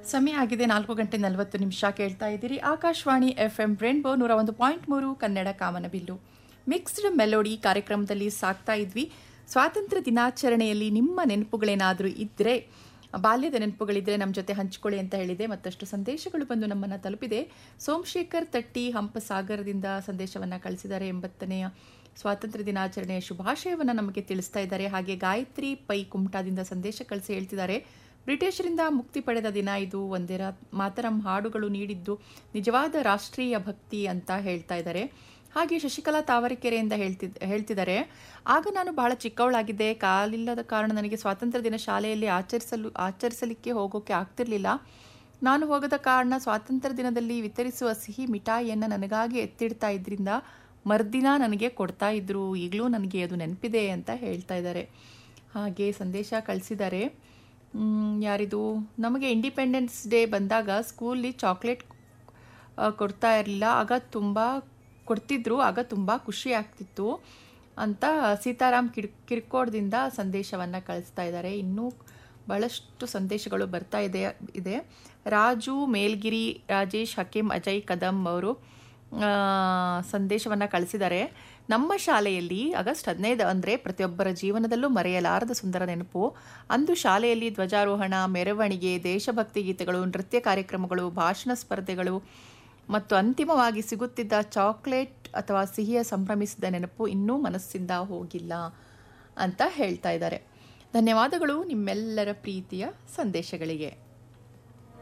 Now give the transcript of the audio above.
ಸಮಯ ಆಗಿದೆ ನಾಲ್ಕು ಗಂಟೆ ನಲವತ್ತು ನಿಮಿಷ ಕೇಳ್ತಾ ಇದ್ದೀರಿ ಆಕಾಶವಾಣಿ ಎಫ್ ಎಂ ರೇನ್ಬೋ ನೂರ ಒಂದು ಪಾಯಿಂಟ್ ಮೂರು ಕನ್ನಡ ಕಾಮನಬಿಲ್ಲು ಮಿಕ್ಸ್ಡ್ ಮೆಲೋಡಿ ಕಾರ್ಯಕ್ರಮದಲ್ಲಿ ಸಾಕ್ತಾ ಇದ್ವಿ ಸ್ವಾತಂತ್ರ್ಯ ದಿನಾಚರಣೆಯಲ್ಲಿ ನಿಮ್ಮ ನೆನಪುಗಳೇನಾದರೂ ಇದ್ದರೆ ಬಾಲ್ಯದ ನೆನಪುಗಳಿದ್ದರೆ ನಮ್ಮ ಜೊತೆ ಹಂಚಿಕೊಳ್ಳಿ ಅಂತ ಹೇಳಿದೆ ಮತ್ತಷ್ಟು ಸಂದೇಶಗಳು ಬಂದು ನಮ್ಮನ್ನು ತಲುಪಿದೆ ಸೋಮಶೇಖರ್ ತಟ್ಟಿ ಹಂಪಸಾಗರದಿಂದ ಸಂದೇಶವನ್ನು ಕಳಿಸಿದ್ದಾರೆ ಎಂಬತ್ತನೆಯ ಸ್ವಾತಂತ್ರ್ಯ ದಿನಾಚರಣೆಯ ಶುಭಾಶಯವನ್ನು ನಮಗೆ ತಿಳಿಸ್ತಾ ಇದ್ದಾರೆ ಹಾಗೆ ಗಾಯತ್ರಿ ಪೈ ಕುಮಟಾದಿಂದ ಸಂದೇಶ ಕಳಿಸಿ ಹೇಳ್ತಿದ್ದಾರೆ ಬ್ರಿಟಿಷರಿಂದ ಮುಕ್ತಿ ಪಡೆದ ದಿನ ಇದು ಒಂದೆರ ಮಾತರಂ ಹಾಡುಗಳು ನೀಡಿದ್ದು ನಿಜವಾದ ರಾಷ್ಟ್ರೀಯ ಭಕ್ತಿ ಅಂತ ಹೇಳ್ತಾ ಇದ್ದಾರೆ ಹಾಗೆ ಶಶಿಕಲಾ ತಾವರೆಕೆರೆಯಿಂದ ಹೇಳ್ತಿದ್ ಹೇಳ್ತಿದ್ದಾರೆ ಆಗ ನಾನು ಬಹಳ ಚಿಕ್ಕವಳಾಗಿದ್ದೆ ಕಾಲಿಲ್ಲದ ಕಾರಣ ನನಗೆ ಸ್ವಾತಂತ್ರ್ಯ ದಿನ ಶಾಲೆಯಲ್ಲಿ ಆಚರಿಸಲು ಆಚರಿಸಲಿಕ್ಕೆ ಹೋಗೋಕೆ ಆಗ್ತಿರ್ಲಿಲ್ಲ ನಾನು ಹೋಗದ ಕಾರಣ ಸ್ವಾತಂತ್ರ್ಯ ದಿನದಲ್ಲಿ ವಿತರಿಸುವ ಸಿಹಿ ಮಿಠಾಯಿಯನ್ನು ನನಗಾಗಿ ಎತ್ತಿಡ್ತಾ ಇದ್ರಿಂದ ಮರ್ದಿನ ನನಗೆ ಕೊಡ್ತಾ ಇದ್ರು ಈಗಲೂ ನನಗೆ ಅದು ನೆನಪಿದೆ ಅಂತ ಹೇಳ್ತಾ ಇದ್ದಾರೆ ಹಾಗೆ ಸಂದೇಶ ಕಳಿಸಿದ್ದಾರೆ ಮ್, ಯಾರಿದು ನಮಗೆ ಇಂಡಿಪೆಂಡೆನ್ಸ್ ಡೇ ಬಂದಾಗ ಸ್ಕೂಲಿ ಚಾಕ್ಲೇಟ್ ಆ, ಕೊಡ್ತಾ ಇರಲಿಲ್ಲ ಆಗ ತುಂಬ ಕೊಡ್ತಿದ್ರು ಆಗ ತುಂಬ ಖುಷಿ ಆಗ್ತಿತ್ತು ಅಂತ ಸೀತಾರಾಮ್ ಕಿರ್ ಕಿರ್ಕೋಡ್ದಿಂದ ಸಂದೇಶವನ್ನು ಕಳಿಸ್ತಾ ಇದ್ದಾರೆ ಇನ್ನೂ ಭಾಳಷ್ಟು ಸಂದೇಶಗಳು ಬರ್ತಾ ಇದೆ ಇದೆ ರಾಜು ಮೇಲ್ಗಿರಿ ರಾಜೇಶ್ ಹಕೀಂ ಅಜಯ್ ಕದಂ ಅವರು ಸಂದೇಶವನ್ನು ಕಳಿಸಿದ್ದಾರೆ ನಮ್ಮ ಶಾಲೆಯಲ್ಲಿ ಆಗಸ್ಟ್ ಹದಿನೈದು ಅಂದರೆ ಪ್ರತಿಯೊಬ್ಬರ ಜೀವನದಲ್ಲೂ ಮರೆಯಲಾರದ ಸುಂದರ ನೆನಪು ಅಂದು ಶಾಲೆಯಲ್ಲಿ ಧ್ವಜಾರೋಹಣ ಮೆರವಣಿಗೆ ದೇಶಭಕ್ತಿ ಗೀತೆಗಳು ನೃತ್ಯ ಕಾರ್ಯಕ್ರಮಗಳು ಭಾಷಣ ಸ್ಪರ್ಧೆಗಳು ಮತ್ತು ಅಂತಿಮವಾಗಿ ಸಿಗುತ್ತಿದ್ದ ಚಾಕ್ಲೇಟ್ ಅಥವಾ ಸಿಹಿಯ ಸಂಭ್ರಮಿಸಿದ ನೆನಪು ಇನ್ನೂ ಮನಸ್ಸಿಂದ ಹೋಗಿಲ್ಲ ಅಂತ ಹೇಳ್ತಾ ಇದ್ದಾರೆ ಧನ್ಯವಾದಗಳು ನಿಮ್ಮೆಲ್ಲರ ಪ್ರೀತಿಯ ಸಂದೇಶಗಳಿಗೆ